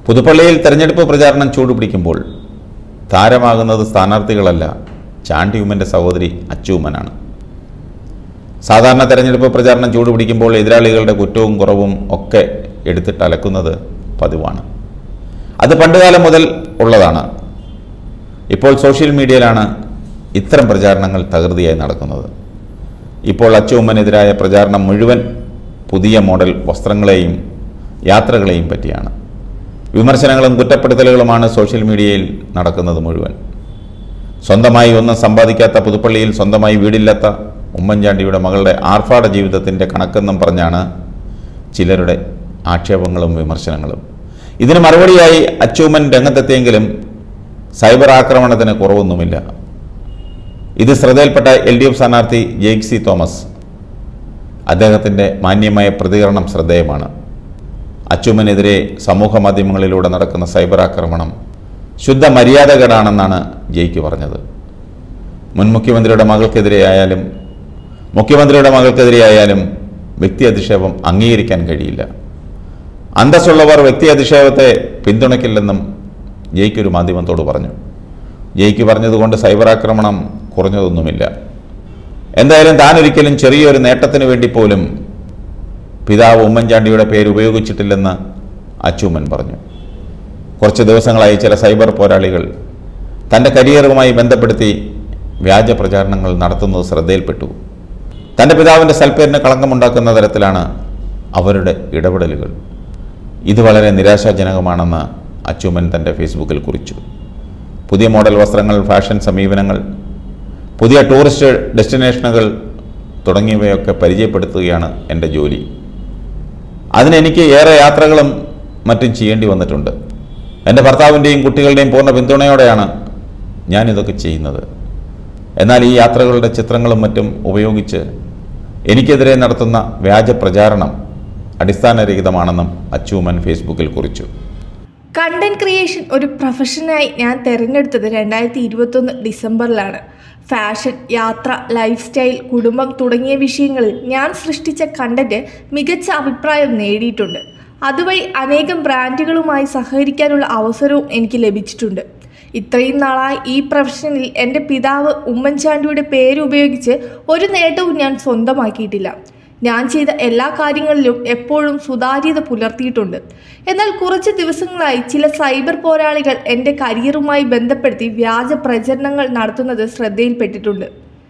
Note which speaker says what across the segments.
Speaker 1: പുതുപ്പള്ളിയിൽ തെരഞ്ഞെടുപ്പ് പ്രചാരണം ചൂടുപിടിക്കുമ്പോൾ താരമാകുന്നത് സ്ഥാനാർത്ഥികളല്ല ചാണ്ടി ഉമ്മൻ്റെ സഹോദരി അച്ചൂമ്മനാണ് സാധാരണ തെരഞ്ഞെടുപ്പ് പ്രചാരണം ചൂടുപിടിക്കുമ്പോൾ എതിരാളികളുടെ കുറ്റവും കുറവും ഒക്കെ എടുത്തിട്ട് അലക്കുന്നത് പതിവാണ് അത് പണ്ടുകാലം മുതൽ ഉള്ളതാണ് ഇപ്പോൾ സോഷ്യൽ മീഡിയയിലാണ് ഇത്തരം പ്രചാരണങ്ങൾ തകൃതിയായി നടക്കുന്നത് ഇപ്പോൾ അച്ചൂമ്മനെതിരായ പ്രചാരണം മുഴുവൻ പുതിയ മോഡൽ വസ്ത്രങ്ങളെയും യാത്രകളെയും പറ്റിയാണ് വിമർശനങ്ങളും കുറ്റപ്പെടുത്തലുകളുമാണ് സോഷ്യൽ മീഡിയയിൽ നടക്കുന്നത് മുഴുവൻ സ്വന്തമായി ഒന്നും സമ്പാദിക്കാത്ത പുതുപ്പള്ളിയിൽ സ്വന്തമായി വീടില്ലാത്ത ഉമ്മൻചാണ്ടിയുടെ മകളുടെ ആർഭാട ജീവിതത്തിൻ്റെ കണക്കെന്നും പറഞ്ഞാണ് ചിലരുടെ ആക്ഷേപങ്ങളും വിമർശനങ്ങളും ഇതിന് മറുപടിയായി അച്ചൂമ്മൻ രംഗത്തെത്തിയെങ്കിലും സൈബർ ആക്രമണത്തിന് കുറവൊന്നുമില്ല ഇത് ശ്രദ്ധയിൽപ്പെട്ട എൽ ഡി എഫ് സ്ഥാനാർത്ഥി ജെയ്ക് സി തോമസ് അദ്ദേഹത്തിൻ്റെ മാന്യമായ പ്രതികരണം ശ്രദ്ധേയമാണ് അച്ചുമ്മനെതിരെ സമൂഹ മാധ്യമങ്ങളിലൂടെ നടക്കുന്ന സൈബർ ആക്രമണം ശുദ്ധ മര്യാദകേടാണെന്നാണ് ജയ്ക്ക് പറഞ്ഞത് മുൻ മുഖ്യമന്ത്രിയുടെ മകൾക്കെതിരെയായാലും മുഖ്യമന്ത്രിയുടെ മകൾക്കെതിരെയായാലും വ്യക്തി അധിക്ഷേപം അംഗീകരിക്കാൻ കഴിയില്ല അന്തസ്സുള്ളവർ വ്യക്തി അധിക്ഷേപത്തെ പിന്തുണയ്ക്കില്ലെന്നും ജയ്ക്ക് ഒരു മാധ്യമത്തോട് പറഞ്ഞു ജയ്ക്ക് പറഞ്ഞതുകൊണ്ട് സൈബർ ആക്രമണം കുറഞ്ഞതൊന്നുമില്ല എന്തായാലും താൻ ഒരിക്കലും ചെറിയൊരു നേട്ടത്തിന് വേണ്ടി പോലും പിതാവ് ഉമ്മൻചാണ്ടിയുടെ പേര് ഉപയോഗിച്ചിട്ടില്ലെന്ന് അച്ചൂമ്മൻ പറഞ്ഞു കുറച്ച് ദിവസങ്ങളായി ചില സൈബർ പോരാളികൾ തൻ്റെ കരിയറുമായി ബന്ധപ്പെടുത്തി വ്യാജ പ്രചാരണങ്ങൾ നടത്തുന്നത് ശ്രദ്ധയിൽപ്പെട്ടു തൻ്റെ പിതാവിൻ്റെ സൽപ്പേരിന് കളങ്കമുണ്ടാക്കുന്ന തരത്തിലാണ് അവരുടെ ഇടപെടലുകൾ ഇത് വളരെ നിരാശാജനകമാണെന്ന് അച്ചൂമ്മൻ തൻ്റെ ഫേസ്ബുക്കിൽ കുറിച്ചു പുതിയ മോഡൽ വസ്ത്രങ്ങൾ ഫാഷൻ സമീപനങ്ങൾ പുതിയ ടൂറിസ്റ്റ് ഡെസ്റ്റിനേഷനുകൾ തുടങ്ങിയവയൊക്കെ പരിചയപ്പെടുത്തുകയാണ് എൻ്റെ ജോലി അതിനെനിക്ക് ഏറെ യാത്രകളും മറ്റും ചെയ്യേണ്ടി വന്നിട്ടുണ്ട് എൻ്റെ ഭർത്താവിൻ്റെയും കുട്ടികളുടെയും പൂർണ്ണ പിന്തുണയോടെയാണ് ഞാനിതൊക്കെ ചെയ്യുന്നത് എന്നാൽ ഈ യാത്രകളുടെ ചിത്രങ്ങളും മറ്റും ഉപയോഗിച്ച് എനിക്കെതിരെ നടത്തുന്ന വ്യാജ പ്രചാരണം അടിസ്ഥാനരഹിതമാണെന്നും അച്ചൂമൻ ഫേസ്ബുക്കിൽ കുറിച്ചു
Speaker 2: കണ്ടന്റ് ക്രിയേഷൻ ഒരു പ്രൊഫഷനായി ഞാൻ തിരഞ്ഞെടുത്തത് രണ്ടായിരത്തി ഇരുപത്തൊന്ന് ഡിസംബറിലാണ് ഫാഷൻ യാത്ര ലൈഫ് സ്റ്റൈൽ കുടുംബം തുടങ്ങിയ വിഷയങ്ങളിൽ ഞാൻ സൃഷ്ടിച്ച കണ്ടന്റ് മികച്ച അഭിപ്രായം നേടിയിട്ടുണ്ട് അതുവഴി അനേകം ബ്രാൻഡുകളുമായി സഹകരിക്കാനുള്ള അവസരവും എനിക്ക് ലഭിച്ചിട്ടുണ്ട് ഇത്രയും നാളായി ഈ പ്രൊഫഷനിൽ എൻ്റെ പിതാവ് ഉമ്മൻചാണ്ടിയുടെ പേര് ഉപയോഗിച്ച് ഒരു നേട്ടവും ഞാൻ സ്വന്തമാക്കിയിട്ടില്ല ഞാൻ ചെയ്ത എല്ലാ കാര്യങ്ങളിലും എപ്പോഴും സുതാര്യത പുലർത്തിയിട്ടുണ്ട് എന്നാൽ കുറച്ച് ദിവസങ്ങളായി ചില സൈബർ പോരാളികൾ എൻ്റെ കരിയറുമായി ബന്ധപ്പെടുത്തി വ്യാജ പ്രചരണങ്ങൾ നടത്തുന്നത് ശ്രദ്ധയിൽപ്പെട്ടിട്ടുണ്ട്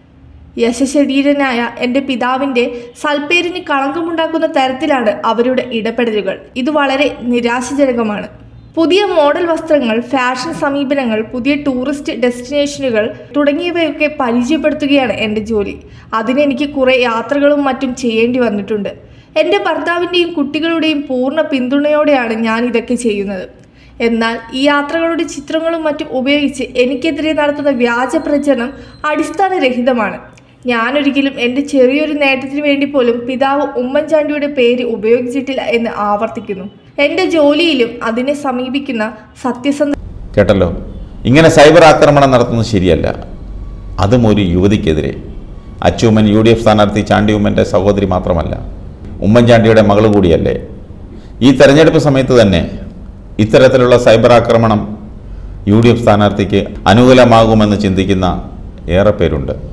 Speaker 2: യശശരീരനായ എൻ്റെ പിതാവിൻ്റെ സൽപ്പേരിന് കളങ്കമുണ്ടാക്കുന്ന തരത്തിലാണ് അവരുടെ ഇടപെടലുകൾ ഇത് വളരെ നിരാശജനകമാണ് പുതിയ മോഡൽ വസ്ത്രങ്ങൾ ഫാഷൻ സമീപനങ്ങൾ പുതിയ ടൂറിസ്റ്റ് ഡെസ്റ്റിനേഷനുകൾ തുടങ്ങിയവയൊക്കെ പരിചയപ്പെടുത്തുകയാണ് എൻ്റെ ജോലി അതിനെനിക്ക് കുറേ യാത്രകളും മറ്റും ചെയ്യേണ്ടി വന്നിട്ടുണ്ട് എൻ്റെ ഭർത്താവിൻ്റെയും കുട്ടികളുടെയും പൂർണ്ണ പിന്തുണയോടെയാണ് ഞാൻ ഇതൊക്കെ ചെയ്യുന്നത് എന്നാൽ ഈ യാത്രകളുടെ ചിത്രങ്ങളും മറ്റും ഉപയോഗിച്ച് എനിക്കെതിരെ നടത്തുന്ന വ്യാജ പ്രചരണം അടിസ്ഥാനരഹിതമാണ് ഞാനൊരിക്കലും എൻ്റെ ചെറിയൊരു നേട്ടത്തിന് വേണ്ടി പോലും പിതാവ് ഉമ്മൻചാണ്ടിയുടെ പേര് ഉപയോഗിച്ചിട്ടില്ല എന്ന് ആവർത്തിക്കുന്നു എൻ്റെ ജോലിയിലും അതിനെ സമീപിക്കുന്ന സത്യസന്ധ
Speaker 1: കേട്ടല്ലോ ഇങ്ങനെ സൈബർ ആക്രമണം നടത്തുന്നത് ശരിയല്ല അതും ഒരു യുവതിക്കെതിരെ അച്ചൂമ്മൻ യു ഡി എഫ് സ്ഥാനാർത്ഥി ചാണ്ടി ഉമ്മൻ്റെ സഹോദരി മാത്രമല്ല ഉമ്മൻചാണ്ടിയുടെ മകൾ കൂടിയല്ലേ ഈ തെരഞ്ഞെടുപ്പ് സമയത്ത് തന്നെ ഇത്തരത്തിലുള്ള സൈബർ ആക്രമണം യു ഡി എഫ് സ്ഥാനാർത്ഥിക്ക് അനുകൂലമാകുമെന്ന് ചിന്തിക്കുന്ന ഏറെ പേരുണ്ട്